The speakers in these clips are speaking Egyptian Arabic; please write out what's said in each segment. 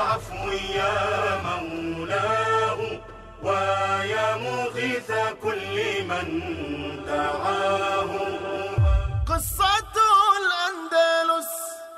العفو يا مولاه ويا مغيث كل من دعاه قصة الأندلس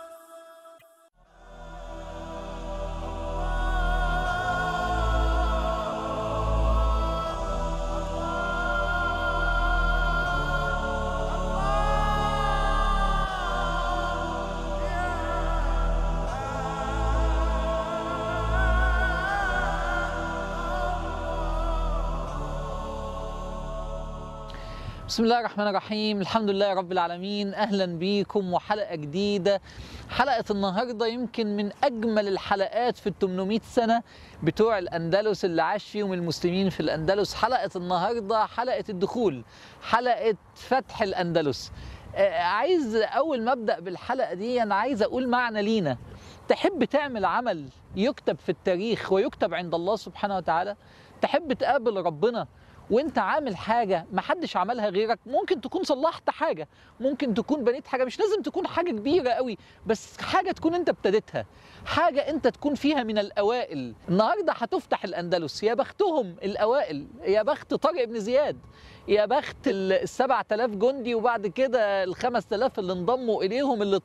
بسم الله الرحمن الرحيم الحمد لله رب العالمين اهلا بيكم وحلقه جديده حلقه النهارده يمكن من اجمل الحلقات في ال 800 سنه بتوع الاندلس اللي عاش فيهم المسلمين في الاندلس حلقه النهارده حلقه الدخول حلقه فتح الاندلس آه، عايز اول ما ابدا بالحلقه دي انا عايز اقول معنى لينا تحب تعمل عمل يكتب في التاريخ ويكتب عند الله سبحانه وتعالى تحب تقابل ربنا وانت عامل حاجه محدش عملها غيرك ممكن تكون صلحت حاجه ممكن تكون بنيت حاجه مش لازم تكون حاجه كبيره قوي بس حاجه تكون انت ابتديتها حاجه انت تكون فيها من الاوائل النهارده هتفتح الاندلس يا بختهم الاوائل يا بخت طارق بن زياد يا بخت ال 7000 جندي وبعد كده ال 5000 اللي انضموا اليهم ال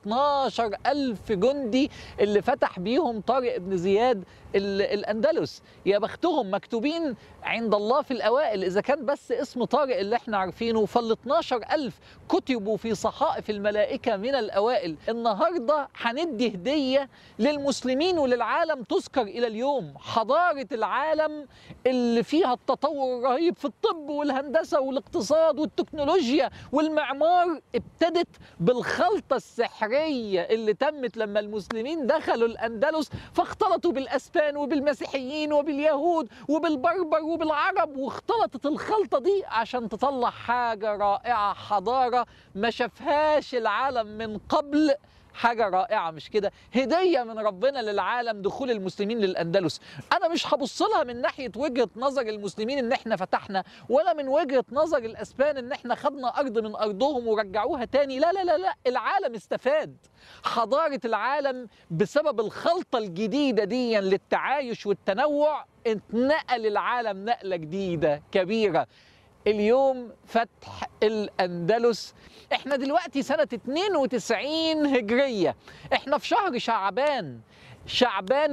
12000 جندي اللي فتح بيهم طارق بن زياد ال- الاندلس يا بختهم مكتوبين عند الله في الاوائل اذا كان بس اسم طارق اللي احنا عارفينه فال 12000 كتبوا في صحائف الملائكه من الاوائل النهارده هندي هديه للمسلمين وللعالم تذكر الى اليوم حضاره العالم اللي فيها التطور الرهيب في الطب والهندسه والاقتصاد والتكنولوجيا والمعمار ابتدت بالخلطه السحريه اللي تمت لما المسلمين دخلوا الاندلس فاختلطوا بالاسبان وبالمسيحيين وباليهود وبالبربر وبالعرب واختلطت الخلطه دي عشان تطلع حاجه رائعه حضاره ما شافهاش العالم من قبل حاجة رائعة مش كده هدية من ربنا للعالم دخول المسلمين للأندلس أنا مش هبص لها من ناحية وجهة نظر المسلمين إن إحنا فتحنا ولا من وجهة نظر الأسبان إن إحنا خدنا أرض من أرضهم ورجعوها تاني لا لا لا لا العالم استفاد حضارة العالم بسبب الخلطة الجديدة دي للتعايش والتنوع اتنقل العالم نقلة جديدة كبيرة اليوم فتح الأندلس احنا دلوقتي سنة 92 هجرية احنا في شهر شعبان شعبان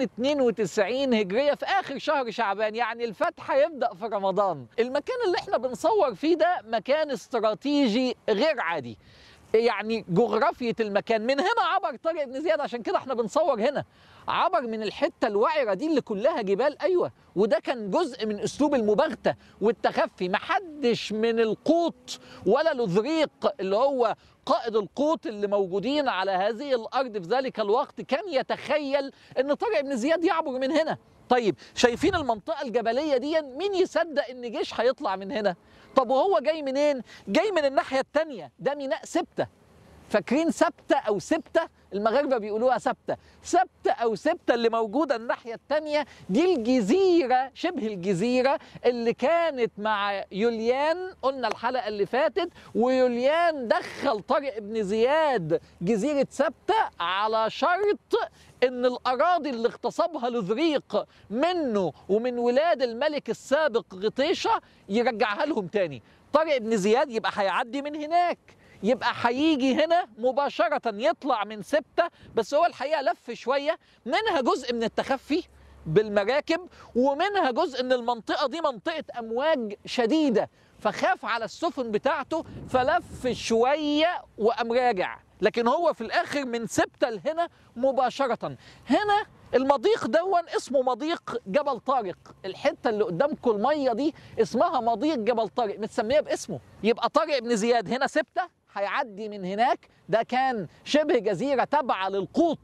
92 هجرية في آخر شهر شعبان يعني الفتح هيبدأ في رمضان المكان اللي احنا بنصور فيه ده مكان استراتيجي غير عادي يعني جغرافية المكان من هنا عبر طارق بن زياد عشان كده احنا بنصور هنا عبر من الحتة الوعرة دي اللي كلها جبال أيوة وده كان جزء من أسلوب المباغتة والتخفي محدش من القوط ولا لذريق اللي هو قائد القوط اللي موجودين على هذه الأرض في ذلك الوقت كان يتخيل أن طارق بن زياد يعبر من هنا طيب شايفين المنطقة الجبلية دي مين يصدق ان جيش هيطلع من هنا طب وهو جاي منين جاي من الناحية التانية ده ميناء سبتة فاكرين سبتة أو سبتة المغاربة بيقولوها سبتة سبتة أو سبتة اللي موجودة الناحية التانية دي الجزيرة شبه الجزيرة اللي كانت مع يوليان قلنا الحلقة اللي فاتت ويوليان دخل طارق بن زياد جزيرة سبتة على شرط ان الاراضي اللي اغتصبها لذريق منه ومن ولاد الملك السابق غطيشه يرجعها لهم تاني طارق بن زياد يبقى هيعدي من هناك يبقى هيجي هنا مباشرة يطلع من سبتة بس هو الحقيقة لف شوية منها جزء من التخفي بالمراكب ومنها جزء ان المنطقة دي منطقة امواج شديدة فخاف على السفن بتاعته فلف شوية وقام راجع لكن هو في الاخر من سبتة لهنا مباشرة هنا المضيق دون اسمه مضيق جبل طارق الحته اللي قدامكم الميه دي اسمها مضيق جبل طارق متسميه باسمه يبقى طارق بن زياد هنا سبته هيعدي من هناك ده كان شبه جزيره تابعه للقوط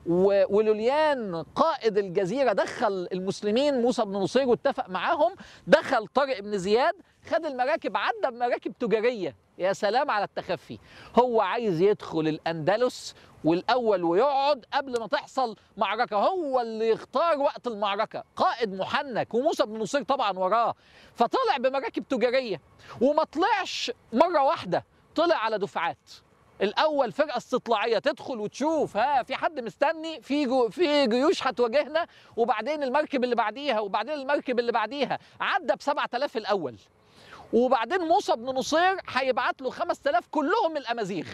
و- ولوليان قائد الجزيرة دخل المسلمين موسى بن نصير واتفق معاهم دخل طارق بن زياد خد المراكب عدى بمراكب تجارية يا سلام على التخفي هو عايز يدخل الأندلس والأول ويقعد قبل ما تحصل معركة هو اللي يختار وقت المعركة قائد محنك وموسى بن نصير طبعا وراه فطلع بمراكب تجارية وما طلعش مرة واحدة طلع على دفعات الاول فرقه استطلاعيه تدخل وتشوف ها في حد مستني في جو في جيوش هتواجهنا وبعدين المركب اللي بعديها وبعدين المركب اللي بعديها عدى ب 7000 الاول وبعدين موسى بن نصير هيبعت له 5000 كلهم من الامازيغ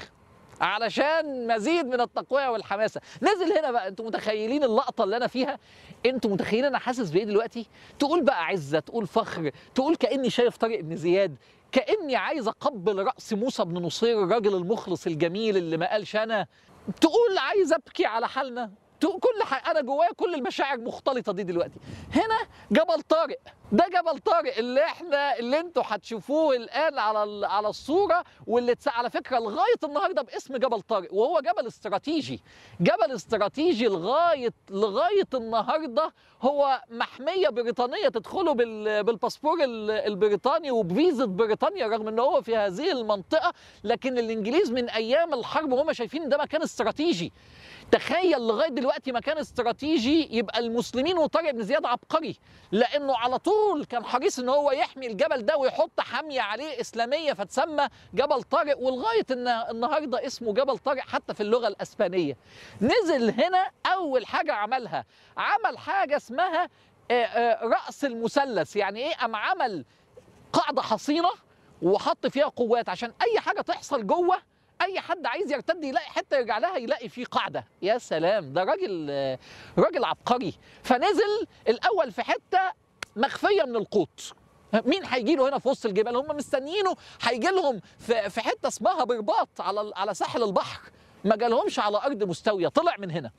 علشان مزيد من التقويه والحماسه نزل هنا بقى انتوا متخيلين اللقطه اللي انا فيها انتوا متخيلين انا حاسس بايه دلوقتي تقول بقى عزه تقول فخر تقول كاني شايف طارق بن زياد كاني عايز اقبل راس موسى بن نصير الراجل المخلص الجميل اللي ما قالش انا تقول عايز ابكي على حالنا تقول كل حاجة انا جوايا كل المشاعر مختلطه دي دلوقتي هنا جبل طارق ده جبل طارق اللي احنا اللي انتوا هتشوفوه الان على ال- على الصوره واللي اتس- على فكره لغايه النهارده باسم جبل طارق وهو جبل استراتيجي جبل استراتيجي لغايه لغايه النهارده هو محميه بريطانيه تدخله بال- بالباسبور ال- البريطاني وبفيزا بريطانيا رغم ان هو في هذه المنطقه لكن الانجليز من ايام الحرب وهم شايفين إن ده مكان استراتيجي تخيل لغايه دلوقتي مكان استراتيجي يبقى المسلمين وطارق بن زياد عبقري لانه على طول كان حريص ان هو يحمي الجبل ده ويحط حاميه عليه اسلاميه فتسمى جبل طارق ولغايه ان النهارده اسمه جبل طارق حتى في اللغه الاسبانيه نزل هنا اول حاجه عملها عمل حاجه اسمها آه، آه، راس المثلث يعني ايه ام عمل قاعده حصينه وحط فيها قوات عشان اي حاجه تحصل جوه اي حد عايز يرتد يلاقي حته يرجع لها يلاقي فيه قاعده يا سلام ده راجل آه، راجل عبقري فنزل الاول في حته مخفيه من القوط مين هيجي له هنا في وسط الجبال هم مستنيينه هيجي لهم في في حته اسمها برباط على على ساحل البحر ما جالهمش على ارض مستويه طلع من هنا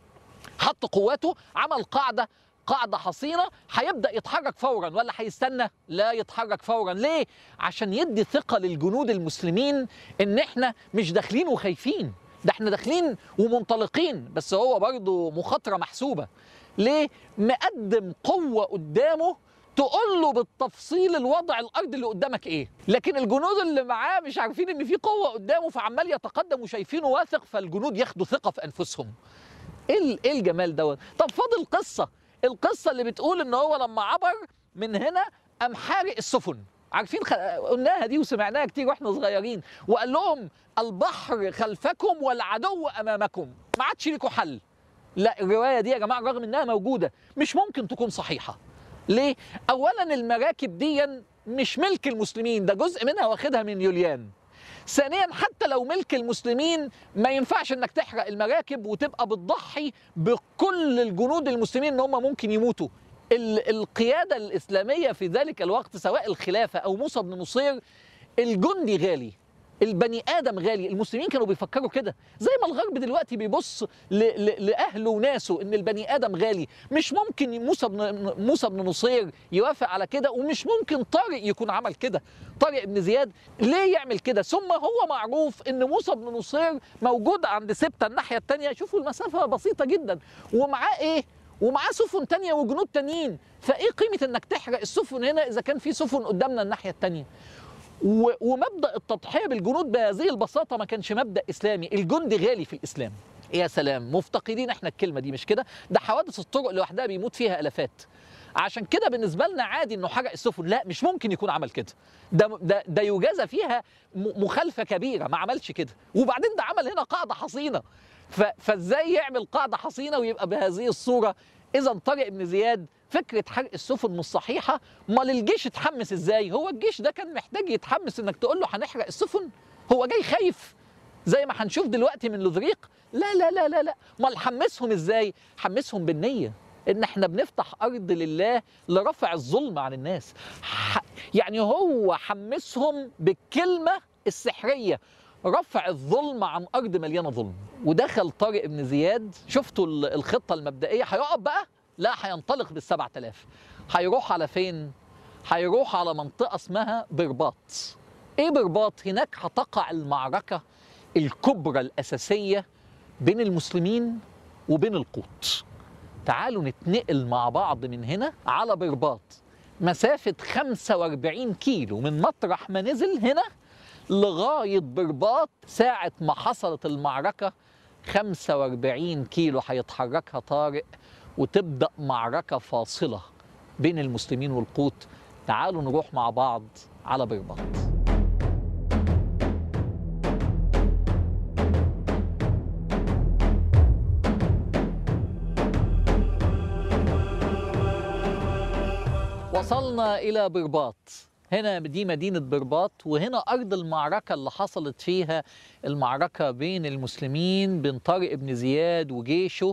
حط قواته عمل قاعده قاعدة حصينة هيبدأ يتحرك فورا ولا هيستنى؟ لا يتحرك فورا، ليه؟ عشان يدي ثقة للجنود المسلمين إن إحنا مش داخلين وخايفين، ده إحنا داخلين ومنطلقين، بس هو برضه مخاطرة محسوبة. ليه؟ مقدم قوة قدامه تقول له بالتفصيل الوضع الارض اللي قدامك ايه لكن الجنود اللي معاه مش عارفين ان في قوه قدامه فعمال يتقدم وشايفينه واثق فالجنود ياخدوا ثقه في انفسهم ايه ال- ايه الجمال دوت طب فاضل قصه القصه اللي بتقول ان هو لما عبر من هنا قام حارق السفن عارفين خ... قلناها دي وسمعناها كتير واحنا صغيرين وقال لهم البحر خلفكم والعدو امامكم ما عادش ليكوا حل لا الروايه دي يا جماعه رغم انها موجوده مش ممكن تكون صحيحه ليه اولا المراكب دي مش ملك المسلمين ده جزء منها واخدها من يوليان ثانيا حتى لو ملك المسلمين ما ينفعش انك تحرق المراكب وتبقى بتضحي بكل الجنود المسلمين ان هم ممكن يموتوا ال- القياده الاسلاميه في ذلك الوقت سواء الخلافه او موسى بن نصير الجندي غالي البني ادم غالي المسلمين كانوا بيفكروا كده زي ما الغرب دلوقتي بيبص ل- ل- لاهله وناسه ان البني ادم غالي مش ممكن موسى بن موسى بن نصير يوافق على كده ومش ممكن طارق يكون عمل كده طارق بن زياد ليه يعمل كده ثم هو معروف ان موسى بن نصير موجود عند سبتة الناحيه الثانيه شوفوا المسافه بسيطه جدا ومعاه ايه ومعاه سفن تانية وجنود تانيين فايه قيمه انك تحرق السفن هنا اذا كان في سفن قدامنا الناحيه الثانيه و- ومبدا التضحيه بالجنود بهذه البساطه ما كانش مبدا اسلامي الجندي غالي في الاسلام يا سلام مفتقدين احنا الكلمه دي مش كده ده حوادث الطرق لوحدها بيموت فيها الافات عشان كده بالنسبه لنا عادي انه حرق السفن لا مش ممكن يكون عمل كده ده ده ده يجازى فيها م- مخالفه كبيره ما عملش كده وبعدين ده عمل هنا قاعده حصينه ف- فازاي يعمل قاعده حصينه ويبقى بهذه الصوره اذا طارق بن زياد فكره حرق السفن مش صحيحه امال الجيش اتحمس ازاي هو الجيش ده كان محتاج يتحمس انك تقول له هنحرق السفن هو جاي خايف زي ما هنشوف دلوقتي من لوذريق لا لا لا لا لا امال حمسهم ازاي حمسهم بالنيه ان احنا بنفتح ارض لله لرفع الظلم عن الناس ح... يعني هو حمسهم بالكلمه السحريه رفع الظلم عن ارض مليانه ظلم ودخل طارق بن زياد شفتوا ال- الخطه المبدئيه هيقف بقى لا هينطلق بالسبعة آلاف هيروح على فين هيروح على منطقه اسمها برباط ايه برباط هناك هتقع المعركه الكبرى الاساسيه بين المسلمين وبين القوط تعالوا نتنقل مع بعض من هنا على برباط مسافة 45 كيلو من مطرح ما نزل هنا لغاية برباط ساعة ما حصلت المعركة 45 كيلو هيتحركها طارق وتبدأ معركة فاصلة بين المسلمين والقوط تعالوا نروح مع بعض على برباط وصلنا إلى برباط هنا دي مدينة برباط وهنا أرض المعركة اللي حصلت فيها المعركة بين المسلمين بين طارق بن زياد وجيشه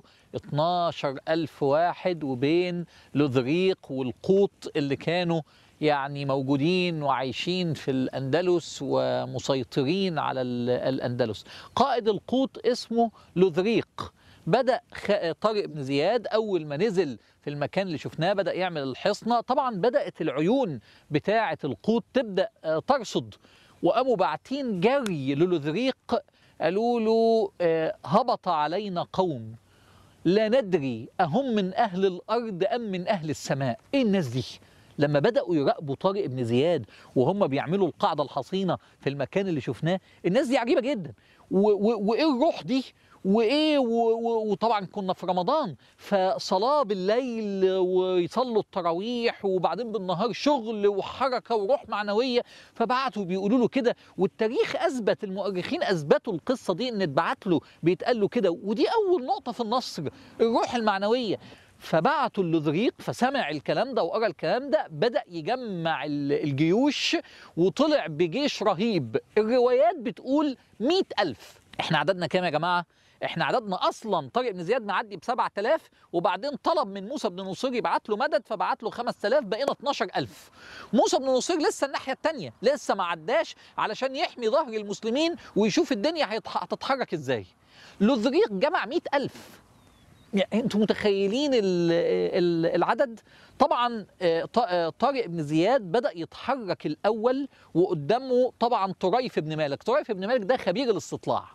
12 ألف واحد وبين لذريق والقوط اللي كانوا يعني موجودين وعايشين في الأندلس ومسيطرين على ال- الأندلس قائد القوط اسمه لذريق بدأ خ- طارق بن زياد أول ما نزل في المكان اللي شفناه بدأ يعمل الحصنة طبعا بدأت العيون بتاعة القوط تبدأ آه، ترصد وقاموا باعتين جري للذريق قالوا له آه، هبط علينا قوم لا ندري أهم من أهل الأرض أم من أهل السماء إيه الناس دي لما بدأوا يراقبوا طارق بن زياد وهم بيعملوا القاعدة الحصينة في المكان اللي شفناه الناس دي عجيبة جدا و- و- وإيه الروح دي وايه و- و- وطبعا كنا في رمضان فصلاه بالليل ويصلوا التراويح وبعدين بالنهار شغل وحركه وروح معنويه فبعتوا بيقولوا له كده والتاريخ اثبت المؤرخين اثبتوا القصه دي ان اتبعت له بيتقال له كده ودي اول نقطه في النصر الروح المعنويه فبعتوا اللذريق فسمع الكلام ده وقرا الكلام ده بدا يجمع ال- الجيوش وطلع بجيش رهيب الروايات بتقول مئة ألف احنا عددنا كام يا جماعه احنا عددنا اصلا طارق بن زياد معدي ب 7000 وبعدين طلب من موسى بن نصير يبعت له مدد فبعت له 5000 بقينا 12000 موسى بن نصير لسه الناحيه الثانيه لسه ما عداش علشان يحمي ظهر المسلمين ويشوف الدنيا هيتح- هتتحرك ازاي لذريق جمع 100000 يعني انتوا متخيلين ال- ال- العدد طبعا آه، ط- آه، طارق بن زياد بدا يتحرك الاول وقدامه طبعا طريف بن مالك طريف بن مالك ده خبير الاستطلاع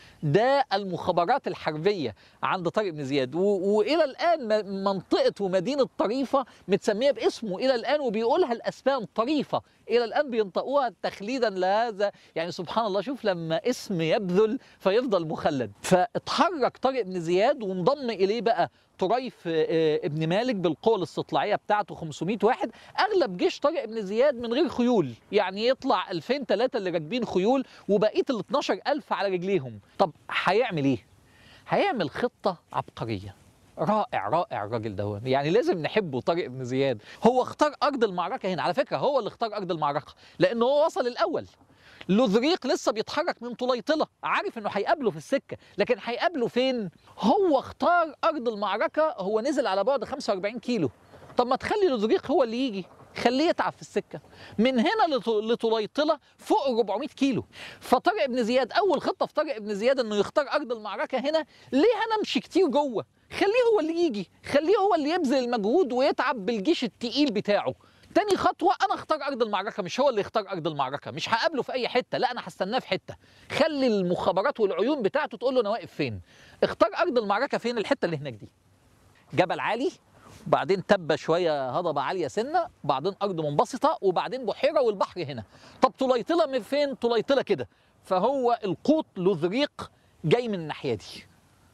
ده المخابرات الحربيه عند طارق بن زياد و... والى الان م- منطقه ومدينه طريفه متسميه باسمه الى الان وبيقولها الاسبان طريفه الى الان بينطقوها تخليدا لهذا يعني سبحان الله شوف لما اسم يبذل فيفضل مخلد فاتحرك طارق بن زياد وانضم اليه بقى طريف آه، ابن مالك بالقوة الاستطلاعية بتاعته 500 واحد أغلب جيش طارق بن زياد من غير خيول يعني يطلع 2000 3 اللي راكبين خيول وبقية ال 12000 على رجليهم طب هيعمل إيه؟ هيعمل خطة عبقرية رائع رائع الراجل ده يعني لازم نحبه طارق بن زياد هو اختار ارض المعركه هنا على فكره هو اللي اختار ارض المعركه لان هو وصل الاول لذريق لسه بيتحرك من طليطله عارف انه هيقابله في السكه لكن هيقابله فين هو اختار ارض المعركه هو نزل على بعد 45 كيلو طب ما تخلي لذريق هو اللي يجي خليه يتعب في السكه من هنا لط- لطليطله فوق ال 400 كيلو فطارق بن زياد اول خطه في طارق بن زياد انه يختار ارض المعركه هنا ليه انا امشي كتير جوه خليه هو اللي يجي خليه هو اللي يبذل المجهود ويتعب بالجيش التقيل بتاعه تاني خطوة أنا أختار أرض المعركة مش هو اللي يختار أرض المعركة مش هقابله في أي حتة لا أنا هستناه في حتة خلي المخابرات والعيون بتاعته تقول له أنا واقف فين اختار أرض المعركة فين الحتة اللي هناك دي جبل عالي وبعدين تبة شوية هضبة عالية سنة وبعدين أرض منبسطة وبعدين بحيرة والبحر هنا طب طليطلة من فين طليطلة كده فهو القوط لذريق جاي من الناحية دي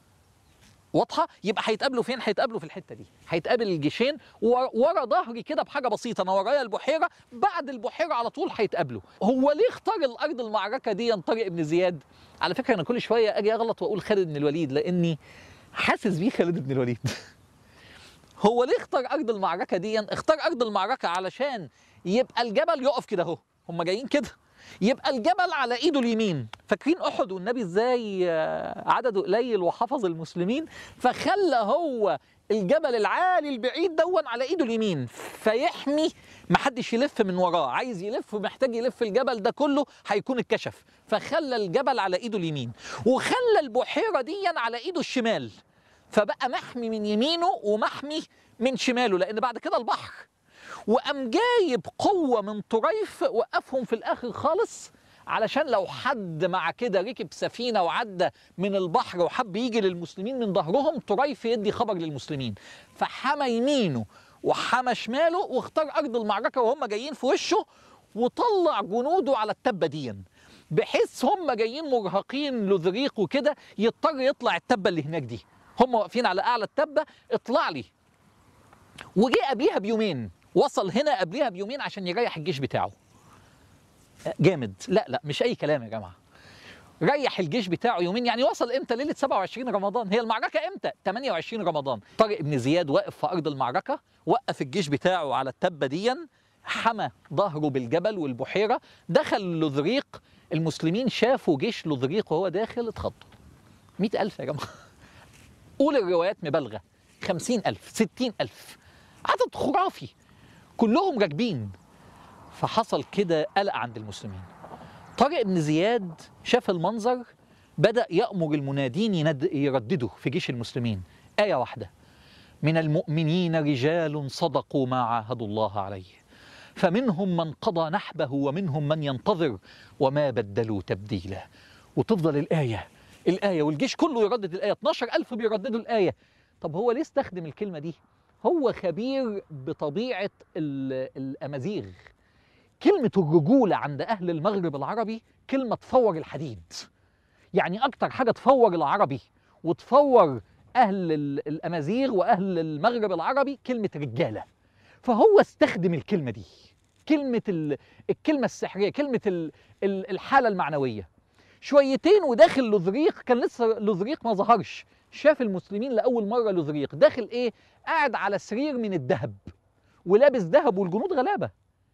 واضحه يبقى هيتقابلوا فين هيتقابلوا في الحته دي هيتقابل الجيشين ور- ورا ظهري كده بحاجه بسيطه انا ورايا البحيره بعد البحيره على طول هيتقابلوا هو ليه اختار الارض المعركه دي طارق بن زياد على فكره انا كل شويه اجي اغلط واقول خالد بن الوليد لاني حاسس بيه خالد بن الوليد هو ليه اختار ارض المعركه دي اختار ارض المعركه علشان يبقى الجبل يقف كده اهو هم جايين كده يبقى الجبل على ايده اليمين فاكرين احد والنبي ازاي آه، عدده قليل وحفظ المسلمين فخلى هو الجبل العالي البعيد دون على ايده اليمين فيحمي محدش يلف من وراه عايز يلف محتاج يلف الجبل ده كله هيكون اتكشف فخلى الجبل على ايده اليمين وخلى البحيره دي على ايده الشمال فبقى محمي من يمينه ومحمي من شماله لان بعد كده البحر وقام جايب قوه من طريف وقفهم في الاخر خالص علشان لو حد مع كده ركب سفينه وعدى من البحر وحب يجي للمسلمين من ظهرهم طريف يدي خبر للمسلمين فحمى يمينه وحمى شماله واختار ارض المعركه وهم جايين في وشه وطلع جنوده على التبه دي بحيث هم جايين مرهقين لذريق وكده يضطر يطلع التبه اللي هناك دي هم واقفين على اعلى التبه اطلع لي وجه قبليها بيومين وصل هنا قبليها بيومين عشان يريح الجيش بتاعه جامد لا لا مش اي كلام يا جماعه ريح الجيش بتاعه يومين يعني وصل امتى ليله 27 رمضان هي المعركه امتى 28 رمضان طارق بن زياد واقف في ارض المعركه وقف الجيش بتاعه على التبه ديا حمى ظهره بالجبل والبحيره دخل لذريق المسلمين شافوا جيش لذريق وهو داخل اتخضوا 100000 يا جماعه قول الروايات مبالغه 50000 60000 عدد خرافي كلهم راكبين فحصل كده قلق عند المسلمين طارق بن زياد شاف المنظر بدأ يأمر المنادين يند... يرددوا في جيش المسلمين آية واحدة من المؤمنين رجال صدقوا ما عاهدوا الله عليه فمنهم من قضى نحبه ومنهم من ينتظر وما بدلوا تبديلا وتفضل الآية الآية والجيش كله يردد الآية 12000 بيرددوا الآية طب هو ليه استخدم الكلمة دي هو خبير بطبيعة ال- الأمازيغ كلمة الرجولة عند أهل المغرب العربي كلمة تفور الحديد يعني أكتر حاجة تفور العربي وتفور أهل ال- الأمازيغ وأهل المغرب العربي كلمة رجالة فهو استخدم الكلمة دي كلمة ال- الكلمة السحرية كلمة ال- ال- الحالة المعنوية شويتين وداخل لذريق كان لسه لذريق ما ظهرش شاف المسلمين لأول مرة لذريق داخل إيه قاعد على سرير من الذهب ولابس ذهب والجنود غلابة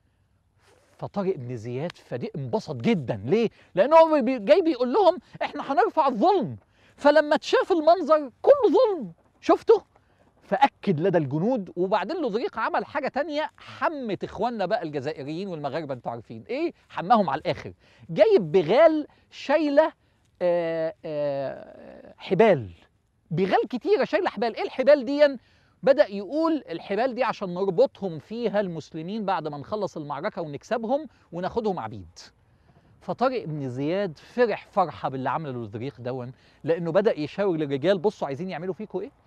فطارق بن زياد فدي انبسط جدا ليه؟ لأنه هو بي- جاي بيقول لهم احنا هنرفع الظلم فلما تشاف المنظر كله ظلم شفته؟ فأكد لدى الجنود وبعدين لذريق عمل حاجة تانية حمت إخواننا بقى الجزائريين والمغاربة أنتوا عارفين إيه؟ حماهم على الآخر جايب بغال شايلة آه، آه، حبال بغال كتيرة شايلة حبال إيه الحبال دي؟ بدأ يقول الحبال دي عشان نربطهم فيها المسلمين بعد ما نخلص المعركة ونكسبهم وناخدهم عبيد فطارق بن زياد فرح فرحة باللي عمله لذريق دون لأنه بدأ يشاور للرجال بصوا عايزين يعملوا فيكم إيه؟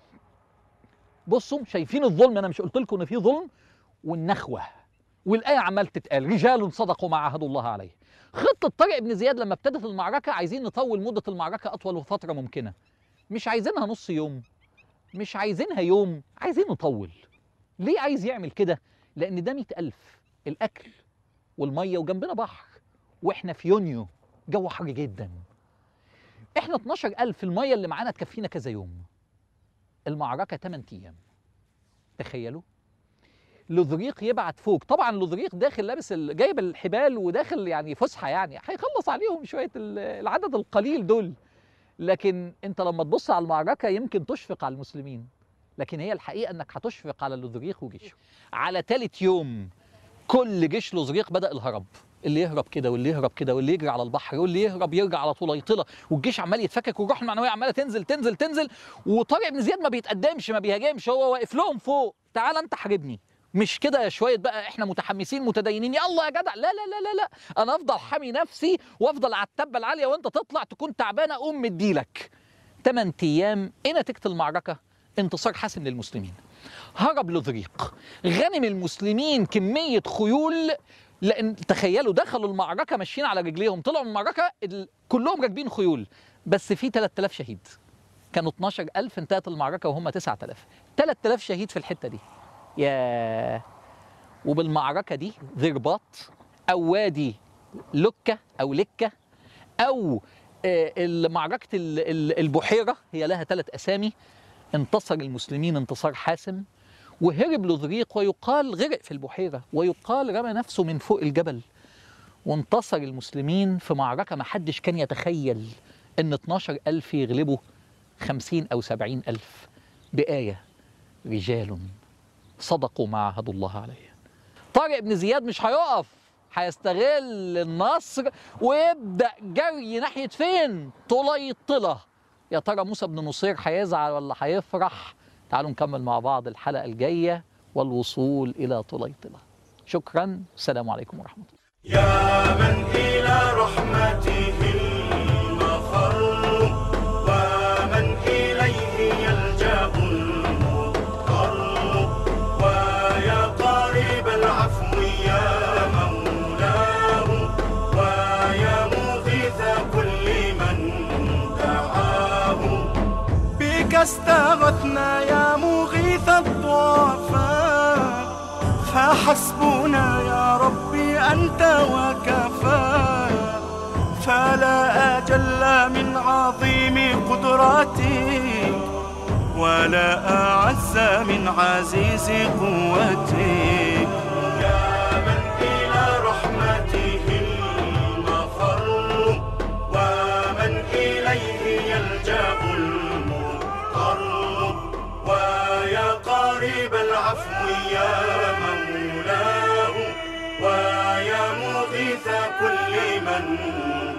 بصوا شايفين الظلم أنا مش قلت لكم إن في ظلم والنخوة والآية عمال تتقال رجال صدقوا ما عاهدوا الله عليه خطة طارق بن زياد لما ابتدت المعركة عايزين نطول مدة المعركة أطول فترة ممكنة مش عايزينها نص يوم مش عايزينها يوم عايزين نطول ليه عايز يعمل كده لأن ده مئة ألف الأكل والمية وجنبنا بحر وإحنا في يونيو جو حر جدا إحنا 12 ألف المية اللي معانا تكفينا كذا يوم المعركة 8 أيام تخيلوا لذريق يبعت فوق طبعا لذريق داخل لابس ال- جايب الحبال وداخل يعني فسحه يعني هيخلص عليهم شويه ال- العدد القليل دول لكن انت لما تبص على المعركه يمكن تشفق على المسلمين لكن هي الحقيقه انك هتشفق على لذريق وجيشه على ثالث يوم كل جيش لذريق بدا الهرب اللي يهرب كده واللي يهرب كده واللي يجري على البحر واللي يهرب يرجع على طليطله والجيش عمال يتفكك والروح المعنويه عماله تنزل تنزل تنزل وطارق بن زياد ما بيتقدمش ما بيهاجمش هو واقف لهم فوق تعال انت حاربني مش كده يا شويه بقى احنا متحمسين متدينين يلا يا جدع لا لا لا لا لا انا افضل حامي نفسي وافضل على التبه العاليه وانت تطلع تكون تعبانه اقوم مديلك 8 ايام ايه نتيجه المعركه انتصار حاسم للمسلمين هرب لذريق غنم المسلمين كميه خيول لان تخيلوا دخلوا المعركه ماشيين على رجليهم طلعوا من المعركه ال... كلهم راكبين خيول بس في 3000 شهيد كانوا 12000 انتهت المعركه وهم 9000 3000 شهيد في الحته دي يا وبالمعركة دي ذي رباط أو وادي لكة أو لكة أو آه، معركة ال- ال- البحيرة هي لها ثلاث أسامي انتصر المسلمين انتصار حاسم وهرب لذريق ويقال غرق في البحيرة ويقال رمى نفسه من فوق الجبل وانتصر المسلمين في معركة ما حدش كان يتخيل ان 12 ألف يغلبوا 50 أو 70 ألف بآية رجال صدقوا ما عاهدوا الله عليه طارق بن زياد مش هيقف هيستغل النصر ويبدا جري ناحيه فين طليطله يا ترى موسى بن نصير هيزعل ولا هيفرح تعالوا نكمل مع بعض الحلقه الجايه والوصول الى طليطله شكرا السلام عليكم ورحمه الله يا من إلى رحمته المفر ومن إليه يلجأ المضطر ويا قريب العفو يا مولاه ويا مغيث كل من دعاه بك استغثنا يا مغيث الضعفاء فحسبنا يا ربي أنت وكفى فلا أجل عظيم قدراتك ولا أعز من عزيز قوتك يا من إلى رحمته المفر ومن إليه يلجأ المضطر ويا قريب العفو يا مولاه ويا مغيث كل من